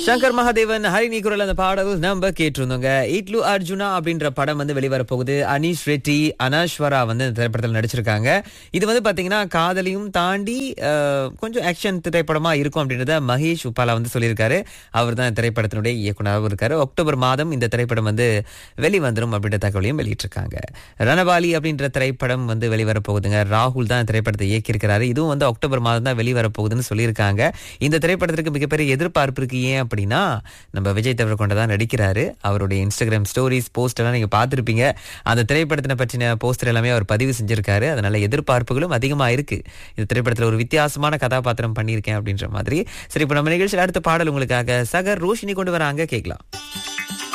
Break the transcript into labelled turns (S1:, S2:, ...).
S1: சங்கர் மகாதேவன் ஹரிணி குரல் அந்த பாடல் நம்ம கேட்டிருந்தோங்க இட்லு அர்ஜுனா அப்படின்ற படம் வந்து வெளிவர போகுது அனீஷ் ரெட்டி அனாஸ்வரா வந்து இந்த திரைப்படத்தில் நடிச்சிருக்காங்க இது வந்து பாத்தீங்கன்னா காதலையும் தாண்டி அஹ், கொஞ்சம் ஆக்ஷன் திரைப்படமா இருக்கும் அப்படின்றத மகேஷ் உப்பாலா வந்து சொல்லியிருக்காரு அவர் தான் திரைப்படத்தினுடைய இயக்குனராகவும் இருக்காரு அக்டோபர் மாதம் இந்த திரைப்படம் வந்து வெளிவந்துரும் அப்படின்ற தகவலையும் வெளியிட்டிருக்காங்க ரணபாலி அப்படின்ற திரைப்படம் வந்து வெளிவர போகுதுங்க ராகுல் தான் இந்த திரைப்படத்தை இயக்கியிருக்கிறாரு இதுவும் வந்து அக்டோபர் மாதம் தான் வெளிவர போகுதுன்னு சொல்லியிருக்காங்க இந்த திரைப்படத்திற்கு மிகப்பெரிய எதிர்பார்ப்பு இருக்கு ஏன் அப்படின்னா நம்ம விஜய் தவிர கொண்டதான் நடிக்கிறாரு அவருடைய இன்ஸ்டாகிராம் ஸ்டோரிஸ் போஸ்ட் எல்லாம் நீங்க பார்த்திருப்பீங்க அந்த திரைப்படத்தினை பற்றின போஸ்டர் எல்லாமே அவர் பதிவு செஞ்சிருக்காரு அதனால எதிர்பார்ப்புகளும் அதிகமா இருக்கு இந்த திரைப்படத்துல ஒரு வித்தியாசமான கதாபாத்திரம் பண்ணியிருக்கேன் அப்படின்ற மாதிரி சரி இப்போ நம்ம நிகழ்ச்சியில் அடுத்த பாடல் உங்களுக்காக சகர் ரோஷினி கொண்டு வராங்க கேட்கலாம்